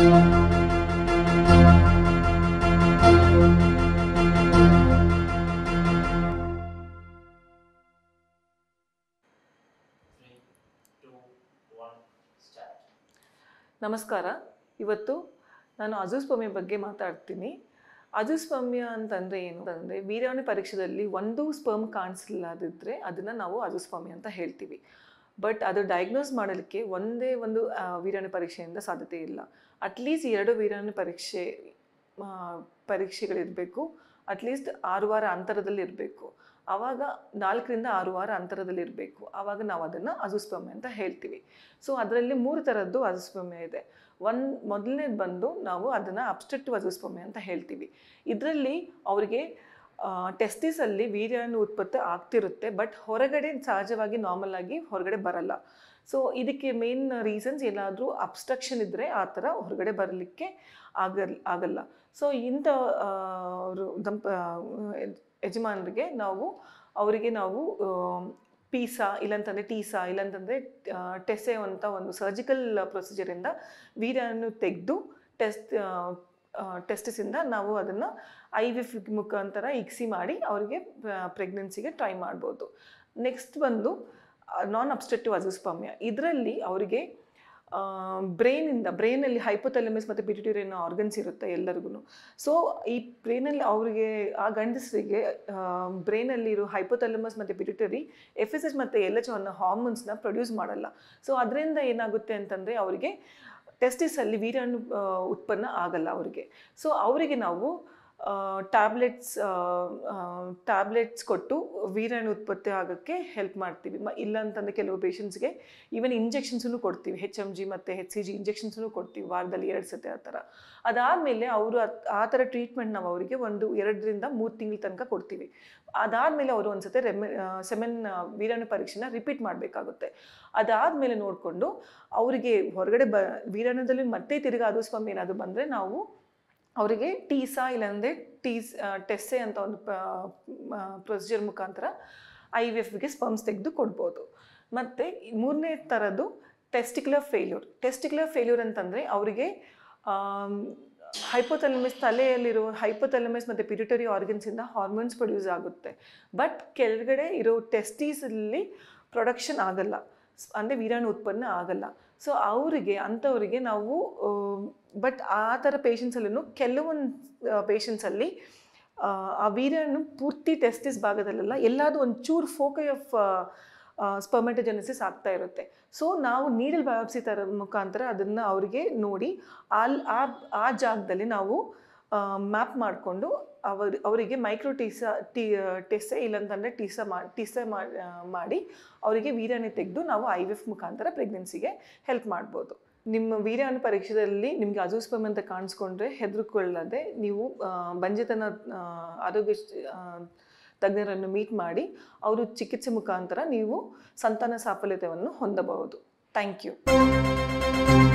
Three, two, one, start. ನಮಸ್ಕಾರ ಇವತ್ತು ನಾನು ಅಜುಸ್ಪಮ್ಯ ಬಗ್ಗೆ ಮಾತಾಡ್ತೀನಿ ಅಜುಸ್ಪಮ್ಯ ಅಂತಂದರೆ ಏನು ಅಂತಂದರೆ ವೀರ್ಯಾಣು ಪರೀಕ್ಷೆಯಲ್ಲಿ ಒಂದು ಸ್ಪರ್ಮ್ ಕಾಣಿಸ್ಲಿಲ್ಲದಿದ್ದರೆ ಅದನ್ನು ನಾವು ಅಜುಸ್ಪಮ್ಯ ಅಂತ ಹೇಳ್ತೀವಿ ಬಟ್ ಅದು ಡಯಾಗ್ನೋಸ್ ಮಾಡಲಿಕ್ಕೆ ಒಂದೇ ಒಂದು ಆ, ವೀರ್ಯಾಣು ಪರೀಕ್ಷೆಯಿಂದ ಸಾಧ್ಯತೆ ಇಲ್ಲ ಅಟ್ಲೀಸ್ಟ್ ಎರಡು ವೀರ್ಯಾಣು ಪರೀಕ್ಷೆ ಆ, ಪರೀಕ್ಷೆಗಳಿರಬೇಕು ಅಟ್ಲೀಸ್ಟ್ ಆರು ವಾರ ಅಂತರದಲ್ಲಿ ಇರಬೇಕು ಆವಾಗ ನಾಲ್ಕರಿಂದ ಆರು ವಾರ ಅಂತರದಲ್ಲಿ ಇರಬೇಕು ಆವಾಗ ನಾವು ಅದನ್ನು ಅಜುಸ್ಪಮ್ಯ ಅಂತ ಹೇಳ್ತೀವಿ ಸೊ ಅದರಲ್ಲಿ ಮೂರು ಥರದ್ದು ಅಜುಸ್ಪಮ್ಯ ಇದೆ ಒಂದು ಮೊದಲನೇದು ಬಂದು ನಾವು ಅದನ್ನು ಅಬ್ಸ್ಟ್ರಕ್ಟಿವ್ ಅಜುಸ್ಪಮ್ಯ ಅಂತ ಹೇಳ್ತೀವಿ ಇದರಲ್ಲಿ ಅವರಿಗೆ ಟೆಸ್ಟಿಸಲ್ಲಿ ವೀರ್ಯಾಣು ಉತ್ಪತ್ತಿ ಆಗ್ತಿರುತ್ತೆ ಬಟ್ ಹೊರಗಡೆ ಸಹಜವಾಗಿ ನಾರ್ಮಲ್ ಆಗಿ ಹೊರಗಡೆ ಬರಲ್ಲ ಸೊ ಇದಕ್ಕೆ ಮೇನ್ ರೀಸನ್ಸ್ ಏನಾದರೂ ಅಬ್ಸ್ಟ್ರಕ್ಷನ್ ಇದ್ದರೆ ಆ ಥರ ಹೊರಗಡೆ ಬರಲಿಕ್ಕೆ ಆಗಲ್ ಆಗಲ್ಲ ಸೊ ಇಂಥ ಆ, ಅವರು ದಂಪ ಆ, ಯಜಮಾನರಿಗೆ ನಾವು ಅವರಿಗೆ ನಾವು ಪೀಸಾ ಇಲ್ಲಂತಂದರೆ ಟೀಸಾ ಇಲ್ಲಂತಂದರೆ ಟೆಸೆ ಅಂತ ಒಂದು ಸರ್ಜಿಕಲ್ ಪ್ರೊಸೀಜರಿಂದ ವೀರ್ಯವನ್ನು ತೆಗೆದು ಟೆಸ್ಟ್ ಟೆಸ್ಟಿಸಿಂದ ನಾವು ಅದನ್ನು ಐ ವಿ ಎಫ್ ಮುಖಾಂತರ ಇಕ್ಸಿ ಮಾಡಿ ಅವರಿಗೆ ಪ್ರೆಗ್ನೆನ್ಸಿಗೆ ಟ್ರೈ ಮಾಡ್ಬೋದು ನೆಕ್ಸ್ಟ್ ಬಂದು ನಾನ್ ಅಬ್ಸ್ಟ್ರಕ್ಟಿವ್ ಅಜುಸ್ಪಾಮ್ಯ ಇದರಲ್ಲಿ ಅವರಿಗೆ ಬ್ರೈನಿಂದ ಬ್ರೈನಲ್ಲಿ ಹೈಪೋಥೆಲಮಿಸ್ ಮತ್ತು ಪಿಟ್ಯೂಟರಿಯನ್ ಆರ್ಗನ್ಸ್ ಇರುತ್ತೆ ಎಲ್ಲರಿಗೂ ಸೊ ಈ ಬ್ರೈನಲ್ಲಿ ಅವರಿಗೆ ಆ ಗಂಡಸರಿಗೆ ಬ್ರೈನಲ್ಲಿರೋ ಹೈಪೋಥೆಲಮಸ್ ಮತ್ತು ಪಿಟ್ಯೂಟರಿ ಎಫ್ ಎಸ್ ಎಸ್ ಮತ್ತು ಎಲ್ ಎಚ್ ಅನ್ನೋ ಹಾರ್ಮೋನ್ಸ್ನ ಪ್ರೊಡ್ಯೂಸ್ ಮಾಡಲ್ಲ ಸೊ ಅದರಿಂದ ಏನಾಗುತ್ತೆ ಅಂತಂದರೆ ಅವರಿಗೆ ಟೆಸ್ಟಿಸಲ್ಲಿ ವೀರ್ಯಾಣು ಆ, ಉತ್ಪನ್ನ ಆಗಲ್ಲ ಅವರಿಗೆ ಸೊ ಅವರಿಗೆ ನಾವು ಟ್ಯಾಬ್ಲೆಟ್ಸ್ ಟ್ಯಾಬ್ಲೆಟ್ಸ್ ಕೊಟ್ಟು ವೀರ್ಯಾಣು ಉತ್ಪತ್ತಿ ಆಗೋಕ್ಕೆ ಹೆಲ್ಪ್ ಮಾಡ್ತೀವಿ ಮ ಇಲ್ಲ ಅಂತಂದರೆ ಕೆಲವು ಪೇಷಂಟ್ಸ್ಗೆ ಈವನ್ ಇಂಜೆಕ್ಷನ್ಸನ್ನು ಕೊಡ್ತೀವಿ ಹೆಚ್ ಎಮ್ ಜಿ ಮತ್ತು ಹೆಚ್ ಸಿ ಜಿ ಇಂಜೆಕ್ಷನ್ಸನ್ನು ಕೊಡ್ತೀವಿ ವಾರದಲ್ಲಿ ಎರಡು ಸತಿ ಆ ಥರ ಅದಾದಮೇಲೆ ಅವರು ಆ ಥರ ಟ್ರೀಟ್ಮೆಂಟ್ ನಾವು ಅವರಿಗೆ ಒಂದು ಎರಡರಿಂದ ಮೂರು ತಿಂಗಳ ತನಕ ಕೊಡ್ತೀವಿ ಅದಾದಮೇಲೆ ಅವರು ಒಂದ್ಸತಿ ರೆಮೆ ಸೆಮೆನ್ ವೀರ್ಯಾಣು ಪರೀಕ್ಷೆನ ರಿಪೀಟ್ ಮಾಡಬೇಕಾಗುತ್ತೆ ಅದಾದಮೇಲೆ ನೋಡಿಕೊಂಡು ಅವರಿಗೆ ಹೊರಗಡೆ ಬ ವೀರ್ಯಾಣುದಲ್ಲಿ ಮತ್ತೆ ತಿರ್ಗಾ ಅದು ಸ್ವಾಮಿ ಏನಾದರೂ ಬಂದರೆ ನಾವು ಅವರಿಗೆ ಟೀಸಾ ಇಲ್ಲಾಂದರೆ ಟೀಸ್ ಟೆಸ್ಸೆ ಅಂತ ಒಂದು ಪ್ರೊಸೀಜರ್ ಮುಖಾಂತರ ಐ ವಿ ಎಫ್ಗೆ ಸ್ಪಮ್ಸ್ ತೆಗೆದು ಕೊಡ್ಬೋದು ಮತ್ತು ಮೂರನೇ ಥರದ್ದು ಟೆಸ್ಟಿಕ್ಯುಲರ್ ಫೇಲ್ಯೂರ್ ಟೆಸ್ಟಿಕ್ಯುಲರ್ ಫೇಲ್ಯೂರ್ ಅಂತಂದರೆ ಅವರಿಗೆ ಹೈಪೋಥೆಲಮಿಸ್ ತಲೆಯಲ್ಲಿರೋ ಹೈಪೋಥೆಲಮಿಸ್ ಮತ್ತು ಪಿರಿಟರಿ ಆರ್ಗನ್ಸಿಂದ ಹಾರ್ಮೋನ್ಸ್ ಪ್ರೊಡ್ಯೂಸ್ ಆಗುತ್ತೆ ಬಟ್ ಕೆಳಗಡೆ ಇರೋ ಟೆಸ್ಟೀಸಲ್ಲಿ ಪ್ರೊಡಕ್ಷನ್ ಆಗಲ್ಲ ಅಂದರೆ ವೀರಾಣು ಉತ್ಪನ್ನ ಆಗಲ್ಲ ಸೊ ಅವರಿಗೆ ಅಂಥವರಿಗೆ ನಾವು ಬಟ್ ಆ ಥರ ಪೇಷಂಟ್ಸಲ್ಲೂ ಕೆಲವೊಂದು ಪೇಷಂಟ್ಸಲ್ಲಿ ಆ ವೀರ್ಯನು ಪೂರ್ತಿ ಟೆಸ್ಟಿಸ್ ಭಾಗದಲ್ಲೆಲ್ಲ ಎಲ್ಲಾದರೂ ಒಂಚೂರು ಫೋಕೈ ಆಫ್ ಸ್ಪರ್ಮೆಟೋಜೆನೆಸಿಸ್ ಆಗ್ತಾ ಇರುತ್ತೆ ಸೊ ನಾವು ನೀಡಲ್ ಬಯಾಪ್ಸಿ ಥರ ಮುಖಾಂತರ ಅದನ್ನು ಅವರಿಗೆ ನೋಡಿ ಅಲ್ಲಿ ಆ ಆ ಜಾಗದಲ್ಲಿ ನಾವು ಮ್ಯಾಪ್ ಮಾಡಿಕೊಂಡು ಅವರ್ ಅವರಿಗೆ ಮೈಕ್ರೋ ಟೀಸಾ ಟಿ ಟೆಸ್ಸೆ ಇಲ್ಲಂತಂದರೆ ಟೀಸಾ ಮಾ ಟೀಸಾ ಮಾಡಿ ಅವರಿಗೆ ವೀರ್ಯಾಣು ತೆಗೆದು ನಾವು ಐ ವಿ ಎಫ್ ಮುಖಾಂತರ ಪ್ರೆಗ್ನೆನ್ಸಿಗೆ ಹೆಲ್ಪ್ ಮಾಡ್ಬೋದು ನಿಮ್ಮ ವೀರ್ಯಾಣು ಪರೀಕ್ಷೆಯಲ್ಲಿ ನಿಮಗೆ ಅಜೂಸ್ಪಮ್ ಅಂತ ಕಾಣಿಸ್ಕೊಂಡ್ರೆ ಹೆದರ್ಕೊಳ್ಳದೆ ನೀವು ಆ, ಬಂಜೆತನ ಆ, ಆರೋಗ್ಯ ಆ, ತಜ್ಞರನ್ನು ಮೀಟ್ ಮಾಡಿ ಅವರು ಚಿಕಿತ್ಸೆ ಮುಖಾಂತರ ನೀವು ಸಂತಾನ ಸಾಫಲ್ಯತೆಯನ್ನು ಹೊಂದಬಹುದು ಥ್ಯಾಂಕ್ ಯು